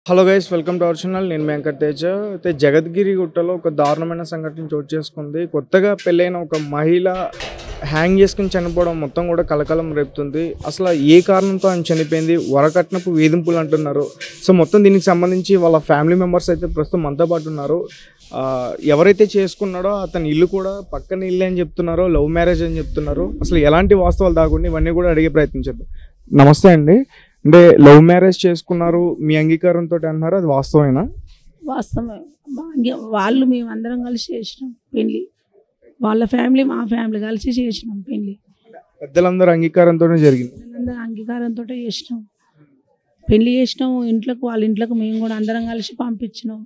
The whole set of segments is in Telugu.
Hello guys welcome to our channel నేను వెంకట్ తేజ అయితే జగద్గిరి గుట్టలో ఒక దారుణమైన సంఘటన చోటు చేసుకుంది కొత్తగా పెళ్ళైన ఒక మహిళ హ్యాంగ్ చేసుకుని చనిపోవడం మొత్తం కూడా కలకలం రేపుతుంది అసలు ఏ కారణంతో ఆయన చనిపోయింది వరకట్నపు వేధింపులు అంటున్నారు సో మొత్తం దీనికి సంబంధించి వాళ్ళ ఫ్యామిలీ మెంబర్స్ అయితే ప్రస్తుతం మనతో పాటు ఉన్నారు ఆ, ఎవరైతే చేసుకున్నాడో అతని ఇల్లు కూడా పక్కన ఇల్లు అని చెప్తున్నారు లవ్ మ్యారేజ్ అని చెప్తున్నారు అసలు ఎలాంటి వాస్తవాలు దాగుండి ఇవన్నీ కూడా అడిగే ప్రయత్నించారు నమస్తే అండి అంటే లవ్ మ్యారేజ్ చేసుకున్నారు మీ అంగీకారంతో అన్నారు అది వాస్తవేనా వాస్తవమే భాగ్యం వాళ్ళు మేము అందరం కలిసి చేసినాం పెళ్ళి వాళ్ళ ఫ్యామిలీ మా ఫ్యామిలీ కలిసి చేసినాం పెళ్ళి పెద్దలందరూ అంగీకారంతోనే జరిగింది అందరం అంగీకారంతో చేసినాం పెళ్ళి చేసినాం ఇంట్లోకి వాళ్ళ ఇంట్లోకి మేము కూడా అందరం కలిసి పంపించినాం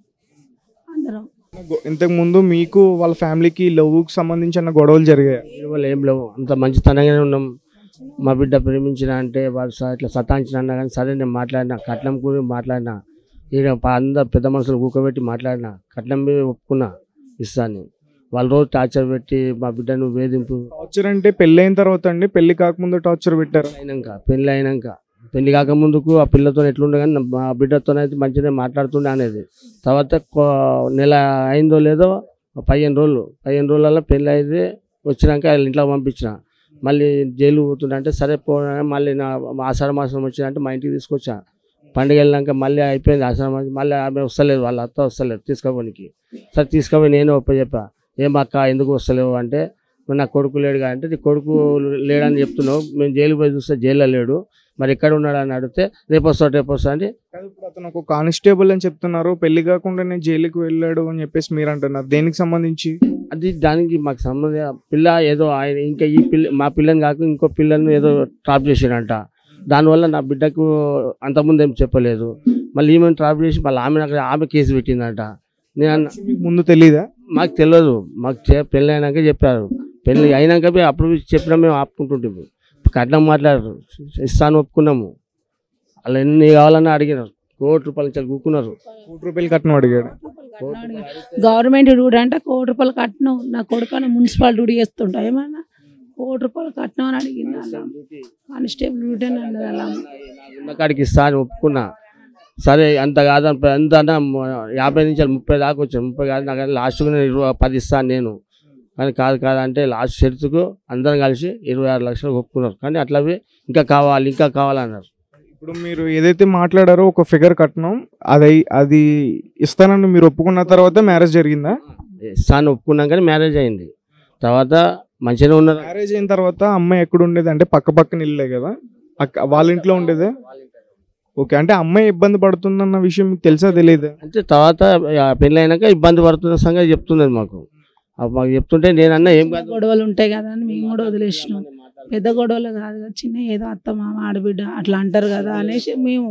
అందరం గొ- ఇంతకు ముందు మీకు వాళ్ళ ఫ్యామిలీకి లవ్కి సంబంధించిన గొడవలు జరిగాయి విలువలు ఏం లేవు అంత మంచితనంగానే ఉన్నాం మా బిడ్డ ప్రేమించిన అంటే వాళ్ళు స- ఇట్లా సతాయించిన అన్నా కానీ సరే నేను మాట్లాడినా కట్నం గురించి మాట్లాడినా ఈయన ప- అందరు పెద్ద మనుషులు కూకబెట్టి మాట్లాడినా కట్నం మీద ఒప్పుకున్నా ఇస్తాను వాళ్ళు రోజు టార్చర్ పెట్టి మా బిడ్డను వేధింపు టార్చర్ అంటే పెళ్ళి అయిన తర్వాత అండి పెళ్లి కాకముందు టార్చర్ పెట్టారు అయినాక పెళ్ళి అయినాక పెళ్లి కాకముందుకు ఆ పిల్లతో ఎట్లుండే కానీ నా- మా బిడ్డతో అయితే మంచిగా మాట్లాడుతుండే అనేది తర్వాత కొ- నెల అయిందో లేదో పదిహేను రోజులు పదిహేను రోజులలో పెళ్ళి అయితే వచ్చినాక వాళ్ళ ఇంట్లో పంపించిన మళ్ళీ జైలు పోతుండే అంటే సరే పో మళ్ళీ నా ఆషాఢ మాసం వచ్చిందంటే మా ఇంటికి తీసుకొచ్చా పండుగ వెళ్ళినాక మళ్ళీ అయిపోయింది ఆషాఢ మాసం మళ్ళీ ఆమె వస్తలేదు వాళ్ళ అత్త వస్తలేదు తీసుకోపోనికి సరే తీసుకుపోయి నేను ఒప్ప చెప్పా ఏం అక్క ఎందుకు వస్తలేవు అంటే "మరి నా కొడుకు లేడుగా అంటే నీ కొడుకు లేడని చెప్తున్నావు మేము జైలు పోయి చూస్తే జైల్లో లేడు మరి ఎక్కడ ఉన్నాడు అని అడిగితే రేపు వస్తాడు రేపు వస్తా అంటే కాదు, ఇప్పుడు అతను ఒక కానిస్టేబుల్ అని చెప్తున్నారు పెళ్లి కాకుండానే జైలుకి వెళ్ళాడు అని చెప్పేసి మీరు అంటున్నారు దేనికి సంబంధించి అది దానికి మాకు సంబంధం పిల్ల ఏదో ఆయన ఇంకా ఈ పిల్ల మా పిల్లని కాక ఇంకో పిల్లని ఏదో ట్రాప్ చేసాడంట దానివల్ల నా బిడ్డకు అంతకుముందు ఏం చెప్పలేదు మళ్ళీ ఈమెను ట్రాప్ చేసి మళ్ళీ ఆమె నాకు- ఆమె కేసు పెట్టిందంట నేను అన్న, మీకు ముందు తెలీదా మాకు తెలియదు మాకు చె- పెళ్ళి అయినాక చెప్పారు పెళ్ళి అయినాక మేము అప్పుడు చెప్పినా మేము ఆపుకుంటుంటాము కట్నం మాట్లాడారు ఇస్తాను ఒప్పుకున్నాము అలా ఎన్ని కావాలన్నా అడిగినారు కోటి రూపాయలు ఇచ్చారు కూకున్నారు కోటి రూపాయలు కట్నం అడిగాడు గవర్నమెంట్ డ్యూటీ అంటే కోటి రూపాయలు కట్నం నా కొడుకు మున్సిపల్ డ్యూటీ చేస్తుంటా ఏమన్నా కోటి రూపాయలు కట్నం అని అడిగింది అలా కానిస్టేబుల్ డ్యూటీ అని అన్నది అలా ఉన్న కాడికి ఇస్తా అని ఒప్పుకున్నా సరే అంత కాదని ఎంత అన్నా మ- యాభై నుంచి ముప్పై దాకా వచ్చాను ముప్పై కాదు నాకు లాస్ట్కు నేను ఇరవై పది ఇస్తాను నేను కానీ కాదు కాదు అంటే లాస్ట్ షరతుకు అందరం కలిసి ఇరవై ఆరు లక్షలు ఒప్పుకున్నారు కానీ అట్లవి ఇంకా కావాలి ఇంకా కావాలన్నారు ఇప్పుడు మీరు ఏదైతే మాట్లాడారో ఒక ఫిగర్ కట్నం అది అది ఇస్తానని మీరు ఒప్పుకున్న తర్వాత మ్యారేజ్ జరిగిందా ఇస్తాను ఒప్పుకున్నాం కానీ మ్యారేజ్ అయింది తర్వాత మంచిగానే ఉన్నారు మ్యారేజ్ అయిన తర్వాత అమ్మాయి ఎక్కడ ఉండేది అంటే పక్క పక్కన ఇల్లే కదా అక్క వాళ్ళ ఇంట్లో ఉండేదే ఓకే అంటే అమ్మాయి ఇబ్బంది పడుతుందన్న విషయం మీకు తెలుసా తెలియదు అంటే తర్వాత ఆ పెళ్ళి అయినాక ఇబ్బంది పడుతున్న సంగతి చెప్తున్నది మాకు అప్పుడు మాకు చెప్తుంటే నేనన్నా ఏం కాదు గొడవలు ఉంటాయి కదా అని మేము కూడా వదిలేసినాం పెద్ద గొడవలు కాదు కదా చిన్న ఏదో అత్త మామ ఆడబిడ్డ అట్లా అంటారు కదా అనేసి మేము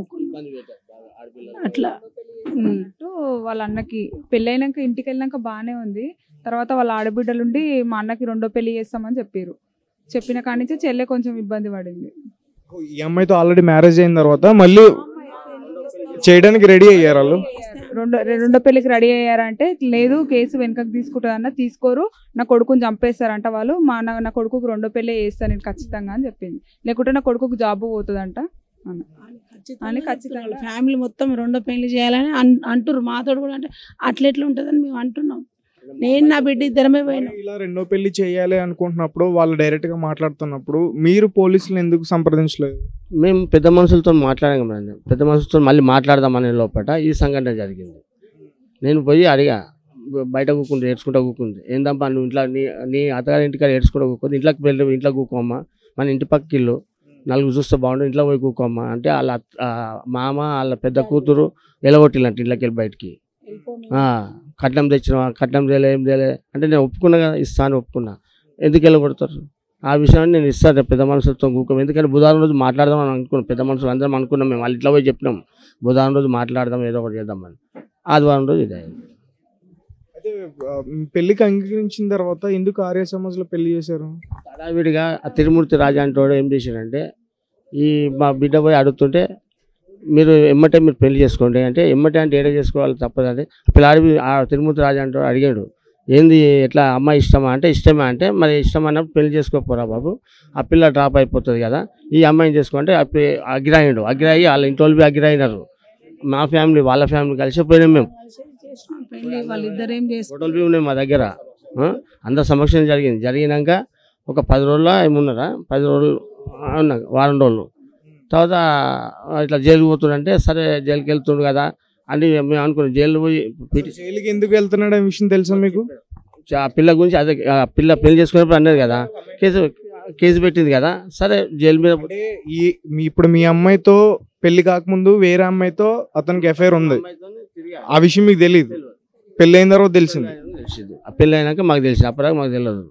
అట్లా ఉమ్. అన్నట్టు వాళ్ళ అన్నకి పెళ్ళైనాక ఇంటికి వెళ్ళినాక బాగానే ఉంది తర్వాత వాళ్ళ ఆడబిడ్డలుండి మా అన్నకి రెండో పెళ్లి చేస్తామని చెప్పారు చెప్పిన కాడి నుంచి చెల్లె కొంచెం ఇబ్బంది పడింది ఈ అమ్మాయితో ఆల్రెడీ మ్యారేజ్ అయిన తర్వాత మళ్ళీ చేయడానికి రెడీ అయ్యారు వాళ్ళు రెండో రెండో పెళ్లికి రెడీ అయ్యారంటే లేదు కేసు వెనకకి తీసుకుంటారన్న తీసుకోరు నా కొడుకుని చంపేస్తారంట వాళ్ళు మా నా నా కొడుకుకి రెండో పెళ్ళి చేస్తాను నేను ఖచ్చితంగా అని చెప్పింది లేకుంటే నా కొడుకుకి జాబ్ పోతుందంట అని అని ఖచ్చితంగా వాళ్ళ ఫ్యామిలీ మొత్తం రెండో పెళ్లి చేయాలని అన్- అంటుర్రు మాతో కూడా అంటే అట్లా ఎట్లా ఉంటుందని మేము అంటున్నాం నేను నా బిడ్డ ఇద్దరమే పోయినాం ఇలా రెండో పెళ్లి చేయాలి అనుకుంటున్నప్పుడు వాళ్ళు డైరెక్ట్ గా మాట్లాడుతున్నప్పుడు మీరు పోలీసులు ఎందుకు సంప్రదించలేదు మేము పెద్ద మనుషులతో మాట్లాడాం మేడం పెద్ద మనుషులతో మళ్ళీ మాట్లాడదామనే లోపల ఈ సంఘటన జరిగింది నేను పోయి అడిగా బ- బయట కూకుంది ఏడ్చుకుంటా కూకుంది ఏందమ్మా నువ్వు ఇంట్లో నీ నీ అత్తగారి ఇంటికాడ ఏడ్చుకుంటా కూకుంది ఇంట్లోకి వెళ్ళి ఇంట్లో కూకోమ్మా మన ఇంటి పక్క ఇల్లు నలుగురు చూస్తే బాగుండు ఇంట్లో పోయి కూకోమ్మా అంటే వాళ్ళ అత్త- ఆ మామ వాళ్ళ పెద్ద కూతురు ఎలగొట్టిల్లంట ఇంట్లోకి వెళ్ళి బయటికి ఆ, కట్నం తెచ్చినా కట్నం తేలే ఏం తేలే అంటే నేను ఒప్పుకున్నా కదా ఇస్తాను ఒప్పుకున్నా ఎందుకు వెళ్ళగొడతారు ఆ విషయాన్ని నేను ఇస్తాను రేపు పెద్ద మనుషులతో కూకం ఎందుకంటే బుధవారం రోజు మాట్లాడదాం అని అనుకున్నాం పెద్ద మనుషులు అందరం అనుకున్నాం మేము వాళ్ళ ఇట్లా పోయి చెప్పినాం బుధవారం రోజు మాట్లాడదాం ఏదో ఒకటి చేద్దామని ఆదివారం రోజు ఇదే అయింది. అయితే ఆ, పెళ్లికి అంగీకరించిన తర్వాత ఎందుకు ఆర్య సమాజ్లో పెళ్లి చేశారు హడావిడిగా ఆ తిరుమూర్తి రాజా అంటే ఏం చేశాడంటే ఈ మా బిడ్డ పోయి అడుగుతుంటే మీరు ఎమ్మటే మీరు పెళ్లి చేసుకోండి అంటే ఎమ్మటే అంటే ఏడ చేసుకోవాలి తప్పదండి పిల్లాడి ఆ తిరుమూర్తి రాజా అంటే అడిగాడు ఏంది ఎట్లా అమ్మాయి ఇష్టమా అంటే ఇష్టమే అంటే మరి ఇష్టం అన్నప్పుడు పెళ్లి చేసుకోపోరా బాబు ఆ పిల్ల డ్రాప్ అయిపోతుంది కదా ఈ అమ్మాయిని చేసుకుంటే అగ్గిరాయుడు అగ్గిరాయి వాళ్ళ ఇంటి వాళ్ళు అగ్గిరాయినారు మా ఫ్యామిలీ వాళ్ళ ఫ్యామిలీ కలిసి పోయినాం మేము చేసినాం పెళ్ళి వాళ్ళిద్దరు ఏం చేస్తారు ఫోటోలు బి ఉన్నాయి మా దగ్గర ఆ? అందరి సమక్షం జరిగింది జరిగినాక ఒక పది రోజుల ఏమున్నారా పది రోజులు ఉన్నా వారం రోజులు తర్వాత ఇట్లా జైలుకి పోతుండంటే సరే జైలుకి వెళ్తుండు కదా అని మేము అనుకున్నాం జైలు పోయి పిటి- జైలుకి ఎందుకు వెళ్తున్నాడు అనే విషయం తెలుసా మీకు ఆ పిల్ల గురించి అదే ఆ పిల్ల పెళ్లి చేసుకున్నప్పుడు అన్నది కదా కేసు కేసు పెట్టింది కదా సరే జైలు మీద అంటే ఈ మీ ఇప్పుడు మీ అమ్మాయితో పెళ్లి కాకముందు వేరే అమ్మాయితో అతనికి ఎఫ్ఐఆర్ ఉంది ఆ విషయం మీకు తెలియదు పెళ్లి అయిన తర్వాత తెలిసింది తెలిసింది ఆ పెళ్ళి అయినాక మాకు తెలిసింది అప్పటిదాకా మాకు తెలియదు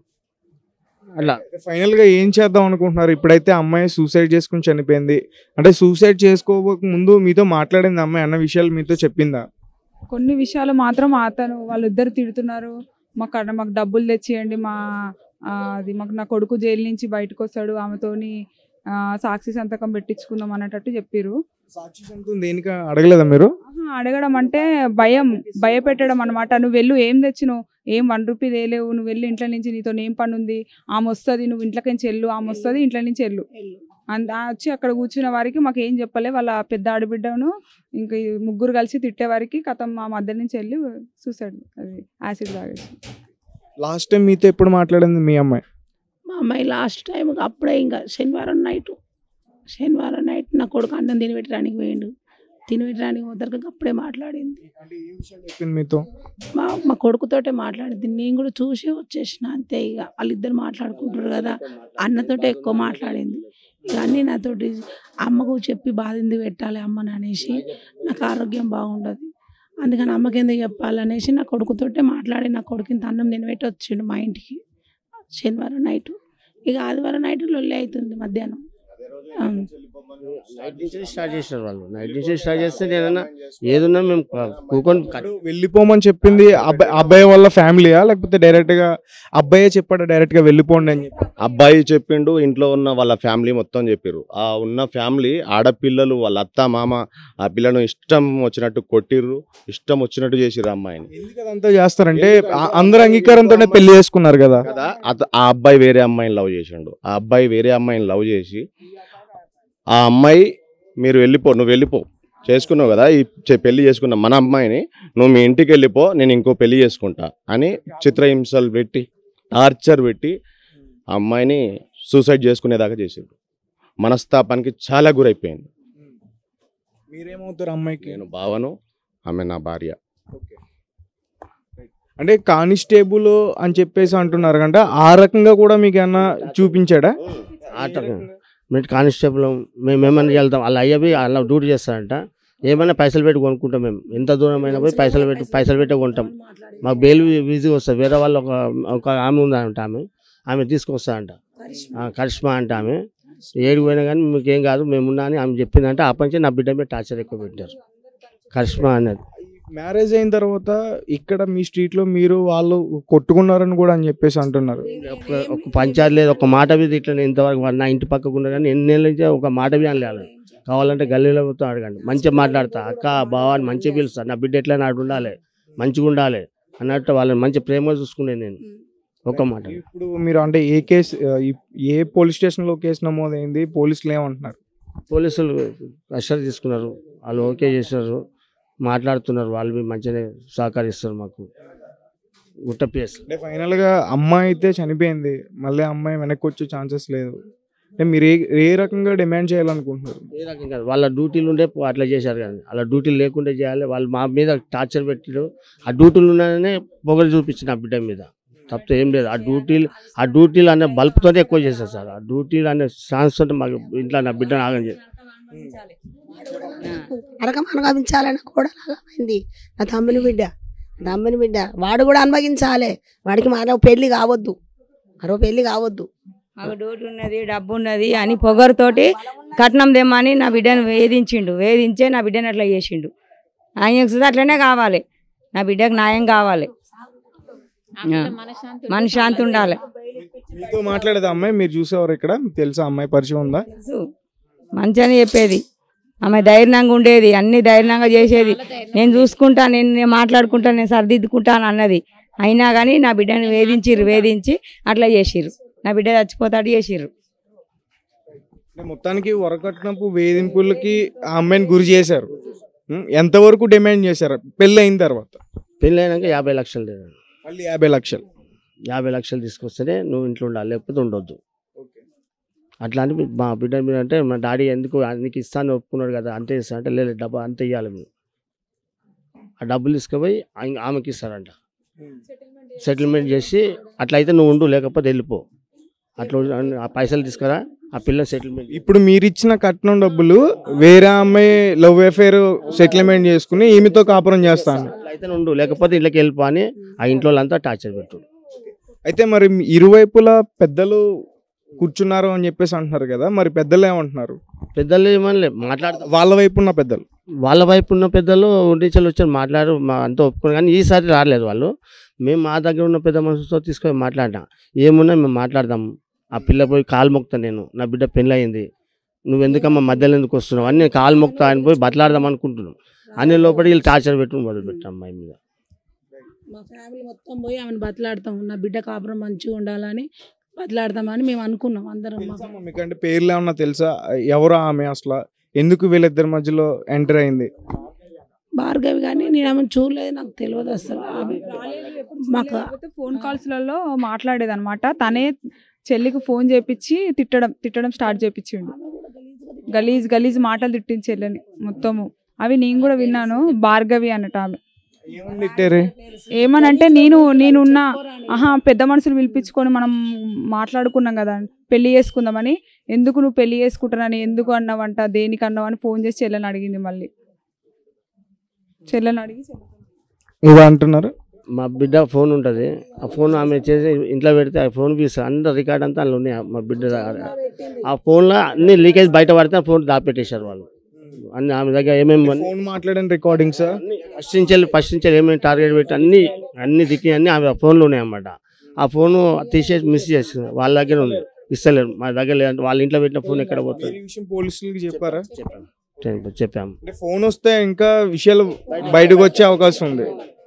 అట్లా ఫైనల్ గా ఏం చేద్దాం అనుకుంటున్నారు ఇప్పుడైతే అమ్మాయి సూసైడ్ చేసుకుని చనిపోయింది అంటే సూసైడ్ చేసుకోక ముందు మీతో మాట్లాడింది అమ్మాయి అన్న విషయాలు మీతో చెప్పిందా కొన్ని విషయాలు మాత్రం అతను వాళ్ళిద్దరు తిడుతున్నారు మాకు అక్కడ మాకు డబ్బులు తెచ్చియండి మా ఆ, అది మాకు నా కొడుకు జైలు నుంచి బయటకు వస్తాడు ఆమెతోని ఆ, సాక్షి సంతకం పెట్టించుకుందాం అన్నట్టు చెప్పిర్రు సాక్షి సొంతం దేనికి అడగలేదా మీరు ఆహా, అడగడం అంటే భయం భయపెట్టడం అనమాట నువ్వు వెళ్ళు ఏం తెచ్చినావు ఏం వన్ రూపీ తేలేవు నువ్వు వెళ్ళి ఇంట్లో నుంచి నీతో ఏం పని ఉంది ఆమె వస్తుంది నువ్వు ఇంట్లోకి నుంచి వెళ్ళు ఆమె వస్తుంది ఇంట్లో నుంచి వెళ్ళు అంత ఆ వచ్చి అక్కడ కూర్చున్న వారికి మాకు ఏం చెప్పలే వాళ్ళ పెద్ద ఆడబిడ్డను ఇంకా ఈ ముగ్గురు కలిసి తిట్టే వారికి కథం మా మధ్య నుంచి వెళ్ళి సూసైడ్ అది యాసిడ్ తాగేసి లాస్ట్ టైం మీతో ఎప్పుడు మాట్లాడింది మీ అమ్మాయి మా అమ్మాయి లాస్ట్ టైం అప్పుడే ఇంకా శనివారం నైట్ శనివారం నైట్ నా కొడుకు అన్నం తినబెట్టడానికి పోయిండు తినబెట్టడానికి పోతారు అప్పుడే మాట్లాడింది అంటే ఏం విషయాలు చెప్పింది మీతో మా మా కొడుకుతోటే మాట్లాడింది నేను కూడా చూసి వచ్చేసిన అంతే ఇక వాళ్ళిద్దరు మాట్లాడుకుంటారు కదా అన్నతోటే ఎక్కువ మాట్లాడింది ఇక అన్నీ నాతోటి అమ్మకు చెప్పి బాధింది పెట్టాలి అమ్మని అనేసి నాకు ఆరోగ్యం బాగుండదు అందుకని అమ్మకి ఎందుకు చెప్పాలనేసి నా కొడుకుతోటే మాట్లాడి నా కొడుకు ఇంత అన్నం తినబెట్టి వచ్చిండు మా ఇంటికి శనివారం నైట్ ఇక ఆదివారం నైట్ లొల్లి అవుతుంది మధ్యాహ్నం అవును. నైట్ నుంచి స్టార్ట్ చేసినారు వాళ్ళు నైట్ నుంచి స్టార్ట్ చేస్తే నేనన్నా ఏదున్నా మేము కూకొని ఇప్పుడు వెళ్ళిపోమని చెప్పింది అబ్బాయి అబ్బాయి వాళ్ళ ఫ్యామిలీయా లేకపోతే డైరెక్ట్ గా అబ్బాయే చెప్పాడు డైరెక్ట్ గా వెళ్ళిపోండి అని చెప్పి అబ్బాయి చెప్పిండు ఇంట్లో ఉన్న వాళ్ళ ఫ్యామిలీ మొత్తం చెప్పారు ఆ ఉన్న ఫ్యామిలీ ఆడపిల్లలు వాళ్ళ అత్త మామ ఆ పిల్లను ఇష్టం వచ్చినట్టు కొట్టిర్రు ఇష్టం వచ్చినట్టు చేసిర్రు అమ్మాయిని ఎందుకు అదంతా చేస్తారంటే ఆ- అందరు అంగీకారంతోనే పెళ్లి చేసుకున్నారు కదా కదా అత- ఆ అబ్బాయి వేరే అమ్మాయిని లవ్ చేసిండు ఆ అబ్బాయి వేరే అమ్మాయిని లవ్ చేసి ఆ అమ్మాయి మీరు వెళ్ళిపో నువ్వు వెళ్ళిపో చేసుకున్నావు కదా ఈ చె- పెళ్లి చేసుకున్న మన అమ్మాయిని నువ్వు మీ ఇంటికి వెళ్ళిపో నేను ఇంకో పెళ్లి చేసుకుంటా అని చిత్రహింసలు పెట్టి టార్చర్ పెట్టి ఆ అమ్మాయిని సూసైడ్ చేసుకునేదాకా చేసిండు మనస్తాపానికి చాలా గురైపోయింది మీరేమవుతారు అమ్మాయికి నేను భావను ఆమె నా భార్య అంటే కానిస్టేబుల్ అని చెప్పేసి అంటున్నారు కంటే ఆ రకంగా కూడా మీకు ఏమన్నా చూపించాడా ఆట మీరు కానిస్టేబుల్ మేము ఏమైనా వెళ్తాం అలా అయ్యవి అలా డ్యూటీ చేస్తారంట ఏమైనా పైసలు పెట్టి కొనుక్కుంటాం మేము ఎంత దూరం అయినా పోయి పైసలు పెట్టి పైసలు పెట్టి కొంటాం మాకు బెయిల్ ఈజీగా వస్తుంది వేరే వాళ్ళు ఒక ఒక ఆమె ఉందంట ఆమె ఆమె తీసుకొస్తారంట ఆ, కరిష్మా అంటే ఆమె ఏడు పోయినా కానీ మీకు ఏం కాదు మేము ఉన్నా అని ఆమె చెప్పిందంటే ఆ నుంచి నా బిడ్డ మీద టార్చర్ ఎక్కువ పెట్టారు కరిష్మా అనేది మ్యారేజ్ అయిన తర్వాత ఇక్కడ మీ స్ట్రీట్ లో మీరు వాళ్ళు కొట్టుకున్నారని కూడా అని చెప్పేసి అంటున్నారు ఒక ఒక పంచాయతీ లేదు ఒక మాట మీద ఇట్లా నేను ఇంతవరకు వాడు నా ఇంటి పక్కకు ఉన్నా కానీ ఎన్ని నెలల నుంచి ఒక మాట మీద అనలేదు కావాలంటే గల్లీలో పోతే అడగండి మంచిగా మాట్లాడతా అక్క బావ అని మంచిగా పిలుస్తా నా బిడ్డ ఎట్లా నాడు ఉండాలి మంచిగా ఉండాలి అన్నట్టు వాళ్ళని మంచి ప్రేమగా చూసుకునేది నేను ఒక మాట ఇప్పుడు మీరు అంటే ఏ కేసు ఆ, ఈ- ఏ పోలీస్ స్టేషన్ లో కేసు నమోదైంది పోలీసులు ఏమంటున్నారు పోలీసులు కష్టాలు తీసుకున్నారు వాళ్ళు ఓకే చేశారు మాట్లాడుతున్నారు వాళ్ళు బి మంచిగానే సహకరిస్తారు మాకు గుట్ట ప్లేస్ అంటే ఫైనల్ గా అమ్మాయి అయితే చనిపోయింది మళ్ళీ అమ్మాయి వెనక్కి వచ్చే ఛాన్సెస్ లేదు అంటే మీరు ఏ ఏ రకంగా డిమాండ్ చేయాలనుకుంటున్నారు ఏ రకంగా కాదు. వాళ్ళ డ్యూటీలు ఉండే పో- అట్లా చేశారు కానీ అలా డ్యూటీలు లేకుండా చేయాలి వాళ్ళు మా మీద టార్చర్ పెట్టారు ఆ డ్యూటీలు ఉన్నాయనే పొగలు చూపించిన ఆ బిడ్డ మీద తప్పితే ఏం లేదు ఆ డ్యూటీలు ఆ డ్యూటీలు అనే బల్పుతోనే ఎక్కువ చేశారు సార్ ఆ డ్యూటీలు అనే ఛాన్స్ తోటి మాకు ఇంట్లో నా బిడ్డను ఆగం చేశారు నరకం అనుభవించాలని కూడా అయింది నా తమ్ముని బిడ్డ నా తమ్ముని బిడ్డ వాడు కూడా అనుభవించాలి వాడికి మరో పెళ్లి కావద్దు మరో పెళ్లి కావద్దు మాకు డోటు ఉన్నది డబ్బు ఉన్నది అని పొగరుతోటి కట్నం తెమ్మని నా బిడ్డను వేధించిండు వేధించే నా బిడ్డను అట్లా చేసిండు ఆయనకు సుధా అట్లనే కావాలి నా బిడ్డకు న్యాయం కావాలి ఆ. మనశ్శాంతి ఉండాలి మీతో మాట్లాడేది అమ్మాయి మీరు చూసేవారు ఇక్కడ మీకు తెలుసా అమ్మాయి పరిచయం ఉందా తెలుసు మంచిగానే చెప్పేది ఆమె ధైర్యంగా ఉండేది అన్ని ధైర్యంగా చేసేది నేను చూసుకుంటా నేను నేను మాట్లాడుకుంటా నేను సరిదిద్దుకుంటాను అన్నది అయినా కానీ నా బిడ్డని వేధించిర్రు వేధించి అట్లా చేసిర్రు నా బిడ్డ చచ్చిపోతాడు చేసిర్రు అంటే మొత్తానికి వరకట్నపు వేధింపులకి ఆ అమ్మాయిని గురి చేశారు ఉమ్, ఎంతవరకు డిమాండ్ చేశారు పెళ్ళి అయిన తర్వాత పెళ్ళి అయినాక యాభై లక్షలు లేదు మళ్ళీ యాభై లక్షలు యాభై లక్షలు తీసుకొస్తేనే నువ్వు ఇంట్లో ఉండాలి లేకపోతే ఉండొద్దు అట్లా అని మా బిడ్డ మీద అంటే మా డాడీ ఎందుకు నీకు ఇస్తాను ఒప్పుకున్నాడు కదా అంతే ఇస్తా అంటే లేదు డబ్బు అంతే ఇవ్వాలి మీరు ఆ డబ్బులు తీసుకుపోయి ఆమె- ఆమెకి ఇస్తారంట సెటిల్మెంట్ చేసి అట్లా అయితే నువ్వు ఉండు లేకపోతే వెళ్ళిపో అట్లా ఉండు, ఆ పైసలు తీసుకురా ఆ పిల్ల సెటిల్మెంట్ ఇప్పుడు మీరు ఇచ్చిన కట్నం డబ్బులు వేరే అమ్మాయి లవ్ అఫేర్ సెటిల్మెంట్ చేసుకుని ఈమెతో కాపురం చేస్తాను అట్లా అయితే ఉండు లేకపోతే ఇళ్ళకి వెళ్ళిపో అని ఆ ఇంట్లో వాళ్ళంతా టార్చర్ పెట్టు అయితే మరి మీ ఇరువైపులా పెద్దలు కూర్చున్నారు అని చెప్పేసి అంటున్నారు కదా మరి పెద్దలు ఏమంటున్నారు పెద్దలు ఏమని మాట్లాడతాం వాళ్ళ వైపు ఉన్న పెద్దలు వాళ్ళ వైపు ఉన్న పెద్దలు ఉండీచలు వచ్చారు మాట్లాడారు మా అంతా ఒప్పుకున్నారు కానీ ఈసారి రాలేదు వాళ్ళు మేము మా దగ్గర ఉన్న పెద్ద మనుషులతో తీసుకొని మాట్లాడినా ఏమున్నా మేము మాట్లాడదాం ఆ పిల్ల పోయి కాలు మొక్తా నేను నా బిడ్డ పెళ్ళి అయింది నువ్వు ఎందుకమ్మా మధ్యలో ఎందుకు వస్తున్నావు అని నేను కాలు మొక్తా అని పోయి బతలాడదాం అనుకుంటున్నాం అన్ని లోపల వీళ్ళు టార్చర్ పెట్టుకుని మొదలు పెట్టాం అమ్మాయి మీద మా ఫ్యామిలీ మొత్తం పోయి ఆమెను బతలాడతాం నా బిడ్డ కాపురం మంచిగా ఉండాలని బతలాడతామని మేము అనుకున్నాం అందరం మా తెలుసా మీకంటే పేర్లు ఏమన్నా తెలుసా ఎవరు ఆమె అసలు ఎందుకు వీళ్ళిద్దరి మధ్యలో ఎంటర్ అయింది భార్గవి కానీ నేను ఆమెను చూడలేదు నాకు తెలియదు అసలు ఆమె మాకు ఫోన్ కాల్స్లలో మాట్లాడేది అనమాట తనే చెల్లికి ఫోన్ చేపించి తిట్టడం తిట్టడం స్టార్ట్ చేపించిండు గలీజ్ గలీజ్ మాటలు తిట్టింది చెల్లెని మొత్తము అవి నేను కూడా విన్నాను భార్గవి అన్నట్టు ఆమె ఏమని తిట్టారు ఏమనంటే నేను నేనున్న ఆహా పెద్ద మనుషులు పిలిపించుకొని మనం మాట్లాడుకున్నాం కదా పెళ్లి చేసుకుందామని ఎందుకు నువ్వు పెళ్లి చేసుకుంటానని ఎందుకు అన్నావంట దేనికి అన్నావని ఫోన్ చేసి చెల్లెని అడిగింది మళ్ళీ చెల్లెని అడిగి చెల్లెని ఇవి అంటున్నారు మా బిడ్డ ఫోన్ ఉంటుంది ఆ ఫోన్ ఆమె చేసి ఇంట్లో పెడితే ఆ ఫోన్ తీస్తారు అందరు రికార్డ్ అంతా అందులో ఉన్నాయి మా బిడ్డ దగ్గర. ఆ ఫోన్లో అన్ని లీకేజ్ బయట పడితే ఆ ఫోన్ దాపెట్టేశారు వాళ్ళు అన్ని ఆమె దగ్గర ఏమేమి ఫోన్ మాట్లాడిన రికార్డింగ్స్ అన్ని ఫస్ట్ నుంచి వెళ్ళి ఫస్ట్ నుంచి వెళ్ళి ఏమేమి టార్గెట్ పెట్టి అన్ని అన్ని దిక్కి అన్ని ఆమె ఫోన్లో ఉన్నాయి అన్నమాట ఆ ఫోన్ తీసేసి మిస్ చేస్తుంది వాళ్ళ దగ్గర ఉంది ఇస్తలేరు మా దగ్గర లేదంటే వాళ్ళ ఇంట్లో పెట్టిన ఫోన్ ఎక్కడ పోతుంది ఈ విషయం పోలీసులకి చెప్పారా చెప్పాము చెప్పాము. చెప్పాము అంటే ఫోన్ వస్తే ఇంకా విషయాలు బయటకు వచ్చే అవకాశం ఉంది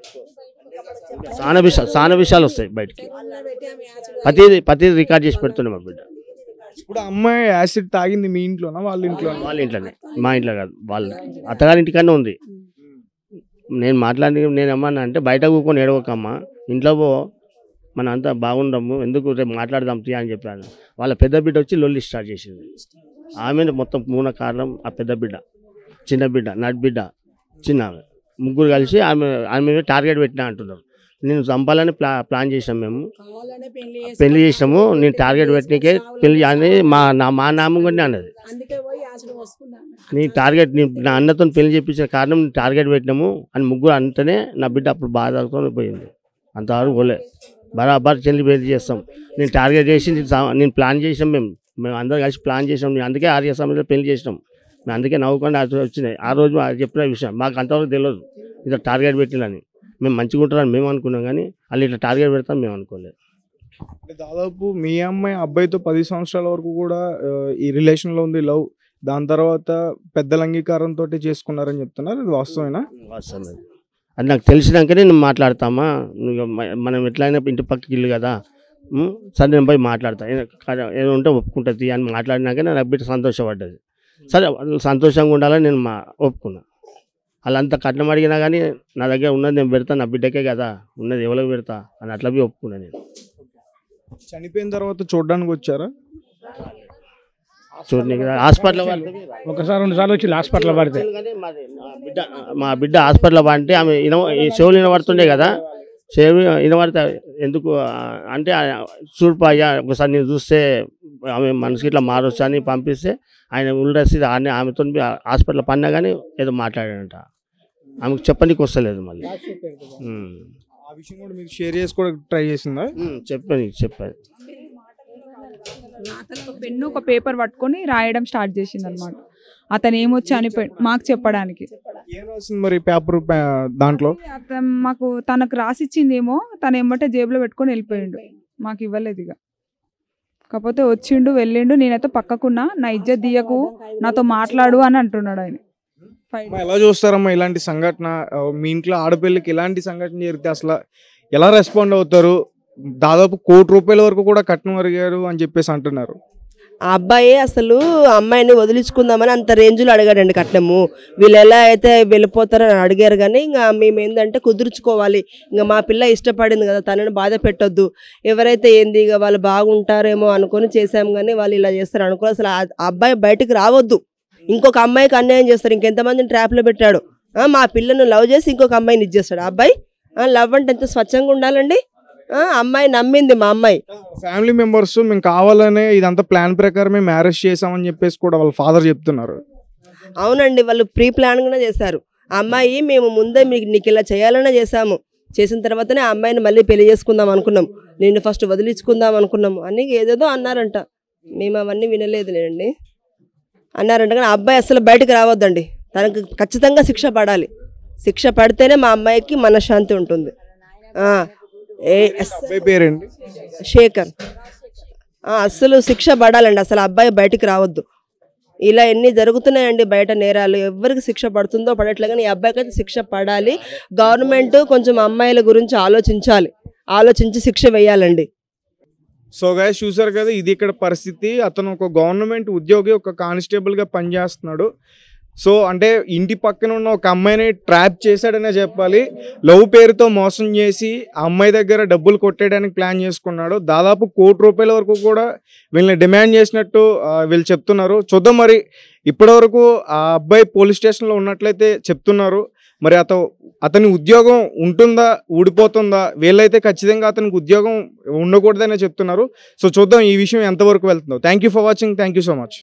చాలా విషయాలు చాలా విషయాలు వస్తాయి బయటికి ప్రతిది ప్రతిది రికార్డ్ చేసి పెడుతుండే మా బిడ్డ ఇప్పుడు అమ్మాయి యాసిడ్ తాగింది మీ ఇంట్లోనా వాళ్ళ ఇంట్లోనా వాళ్ళ ఇంట్లోనే మా ఇంట్లో కాదు వాళ్ళ అత్తగారి ఇంటికన్నా ఉంది నేను మాట్లాడి నేను ఏమన్నా అంటే బయట కూకొని ఏడవకమ్మా ఇంట్లో పో మన అంతా బాగుండము ఎందుకు రేపు మాట్లాడదాం తీ అని చెప్పాను వాళ్ళ పెద్ద బిడ్డ వచ్చి లొల్లి స్టార్ట్ చేసింది ఆమె మొత్తం మూల కారణం ఆ పెద్ద బిడ్డ చిన్న బిడ్డ నట్ బిడ్డ చిన్న ఆమె ముగ్గురు కలిసి ఆమె ఆమె మీద టార్గెట్ పెట్టినా అంటున్నారు నేను చంపాలని ప్లా ప్లాన్ చేసాం మేము కావాలనే పెళ్లి పెళ్లి చేసాము నేను టార్గెట్ పెట్టినకే పెళ్లి అని మా నా మా నామం కూడా అన్నది అందుకే పోయి యాసిడ్ వస్తున్నాను నీ టార్గెట్ నీ నా అన్నతో పెళ్లి చేయించిన కారణం నీ టార్గెట్ పెట్టినాము అని ముగ్గురు అంటేనే నా బిడ్డ అప్పుడు బాధతో పోయింది అంతవరకు పోలే బరాబర్ చెల్లి పెళ్లి చేస్తాం నేను టార్గెట్ చేసి నేను సా- నేను ప్లాన్ చేసాం మేము మేము అందరం కలిసి ప్లాన్ చేసాం నేను అందుకే ఆర్య సమయంలో పెళ్లి చేసినాం మేము అందుకే నవ్వుకొని అది వచ్చినాయి ఆ రోజు అది చెప్పిన విషయం మాకు అంతవరకు తెలియదు ఇట్లా టార్గెట్ పెట్టినని మేము మంచిగా ఉంటారని మేము అనుకున్నాం కానీ వాళ్ళు ఇట్లా టార్గెట్ పెడతాం మేము అనుకోలేదు అంటే దాదాపు మీ అమ్మాయి అబ్బాయితో పది సంవత్సరాల వరకు కూడా ఆ, ఈ రిలేషన్ లో ఉంది లవ్ దాని తర్వాత పెద్దల అంగీకారంతో చేసుకున్నారని చెప్తున్నారు ఇది వాస్తవేనా వాస్తవం అది. అది నాకు తెలిసినాకనే నేను మాట్లాడతామా నువ్వు మ- మనం ఎట్లయినా ఇంటి పక్కకి ఇల్లు కదా ఉం? సరే నేను పోయి మాట్లాడతా ఏ- కాదు, ఏదో ఉంటే ఒప్పుకుంటుంది అని మాట్లాడినాకనే నా బిడ్డ సంతోషపడ్డది సరే వాళ్ళు సంతోషంగా ఉండాలని నేను మా ఒప్పుకున్నా వాళ్ళంతా కట్నం అడిగినా కానీ నా దగ్గర ఉన్నది నేను పెడతా నా బిడ్డకే కదా ఉన్నది ఎవరికి పెడతా అని అట్లా పోయి ఒప్పుకున్నా నేను చనిపోయిన తర్వాత చూడడానికి వచ్చారా చూడండి హాస్పిటల్ ఒకసారి రెండు సార్లు వచ్చి హాస్పిటల్ పడితే బిడ్డ మా బిడ్డ హాస్పిటల్ పడితే ఆమె ఇన ఈ చెవులు వినబడుతుండే కదా చెవి వినబడితే ఎందుకు ఆ, అంటే ఆ, చూడుపా అయ్యా ఒకసారి నేను చూస్తే ఆమె మనసుకి ఇట్లా మారొచ్చు అని పంపిస్తే ఆయన ఉల్లేసి ఆమె ఆమెతో హాస్పిటల్ పడినా కానీ ఏదో మాట్లాడాడంట ఆమెకు చెప్పనీకి వస్తలేదు మళ్ళీ ఉమ్. ఆ విషయం కూడా మీకు షేర్ చేసుకోవడానికి ట్రై చేసిందా ఉమ్, చెప్పని చెప్పాను ఒక పెన్ను ఒక పేపర్ పట్టుకొని రాయడం స్టార్ట్ చేసింది అనమాట అతను ఏమొచ్చి అనిపోయి మాకు చెప్పడానికి ఏం రాసింది మరి పేపర్ దాంట్లో అతను మాకు తనకు రాసిచ్చిందేమో తను ఏమంటే జేబులో పెట్టుకొని వెళ్ళిపోయిండు మాకు ఇవ్వలేదు ఇక కాకపోతే వచ్చిండు వెళ్ళిండు నేనైతే పక్కకున్నా నా ఇజ్జత్ తీయకు నాతో మాట్లాడు అని అంటున్నాడు ఆయన ఫైవ్ అమ్మా, ఎలా చూస్తారమ్మా ఇలాంటి సంఘటన ఆ, మీ ఇంట్లో ఆడపిల్లకి ఇలాంటి సంఘటన జరిగితే అసలు ఎలా రెస్పాండ్ అవుతారు దాదాపు కోటి రూపాయల వరకు కూడా కట్నం అడిగారు అని చెప్పేసి అంటున్నారు ఆ అబ్బాయి అసలు అమ్మాయిని వదిలించుకుందామని అంత రేంజ్లో అడిగాడండి కట్నము వీళ్ళు ఎలా అయితే వెళ్ళిపోతారని అడిగారు కానీ ఇంకా మేము ఏంటంటే కుదుర్చుకోవాలి ఇంకా మా పిల్ల ఇష్టపడింది కదా తనని బాధ పెట్టొద్దు ఎవరైతే ఏంది ఇక వాళ్ళు బాగుంటారేమో అనుకొని చేశాం కానీ వాళ్ళు ఇలా చేస్తారు అనుకో అసలు ఆ ఆ అబ్బాయి బయటికి రావద్దు ఇంకొక అమ్మాయికి అన్యాయం చేస్తారు ఇంకెంతమందిని ట్రాప్లో పెట్టాడు ఆ, మా పిల్లను లవ్ చేసి ఇంకొక అమ్మాయిని ఇచ్చేస్తాడు ఆ అబ్బాయి లవ్ అంటే ఎంత స్వచ్ఛంగా ఉండాలండి ఆ, అమ్మాయి నమ్మింది మా అమ్మాయి ఫ్యామిలీ మెంబర్స్ మేము కావాలనే ఇదంతా ప్లాన్ ప్రకారమే మ్యారేజ్ చేసామని చెప్పేసి కూడా వాళ్ళ ఫాదర్ చెప్తున్నారు అవునండి వాళ్ళు ప్రీ ప్లాన్ కూడా చేశారు ఆ అమ్మాయి మేము ముందే మీకు నీకు ఇలా చేయాలనే చేశాము చేసిన తర్వాతనే ఆ అమ్మాయిని మళ్ళీ పెళ్లి చేసుకుందాం అనుకున్నాం నిన్ను ఫస్ట్ వదిలించుకుందాం అనుకున్నాము అని ఏదేదో అన్నారంట మేము అవన్నీ వినలేదులేండి అన్నారంట కానీ ఆ అబ్బాయి అసలు బయటకు రావద్దండి తనకు ఖచ్చితంగా శిక్ష పడాలి శిక్ష పడితేనే మా అమ్మాయికి మనశ్శాంతి ఉంటుంది ఆ, ఏ అస్- అబ్బాయి పేరేంటి శేఖర్ ఆ, అస్సలు శిక్ష పడాలండి అసలు ఆ అబ్బాయి బయటికి రావద్దు ఇలా ఎన్ని జరుగుతున్నాయండి బయట నేరాలు ఎవరికి శిక్ష పడుతుందో పడట్లే కానీ ఈ అబ్బాయికి అయితే శిక్ష పడాలి గవర్నమెంట్ కొంచెం అమ్మాయిల గురించి ఆలోచించాలి ఆలోచించి శిక్ష వేయాలండి సో గాయ చూసారు కదా ఇది ఇక్కడ పరిస్థితి అతను ఒక గవర్నమెంట్ ఉద్యోగి ఒక కానిస్టేబుల్గా పనిచేస్తున్నాడు సో అంటే ఇంటి పక్కన ఉన్న ఒక అమ్మాయిని ట్రాప్ చేశాడనే చెప్పాలి లవ్ పేరుతో మోసం చేసి ఆ అమ్మాయి దగ్గర డబ్బులు కొట్టేయడానికి ప్లాన్ చేసుకున్నాడు దాదాపు కోటి రూపాయల వరకు కూడా వీళ్ళని డిమాండ్ చేసినట్టు ఆ, వీళ్ళు చెప్తున్నారు చూద్దాం మరి ఇప్పటివరకు ఆ అబ్బాయి పోలీస్ స్టేషన్లో ఉన్నట్లయితే చెప్తున్నారు మరి అత అతని ఉద్యోగం ఉంటుందా ఊడిపోతుందా వీళ్ళైతే ఖచ్చితంగా అతనికి ఉద్యోగం ఉండకూడదనే చెప్తున్నారు సో చూద్దాం ఈ విషయం ఎంతవరకు వెళ్తుందో thank you for watching thank you so much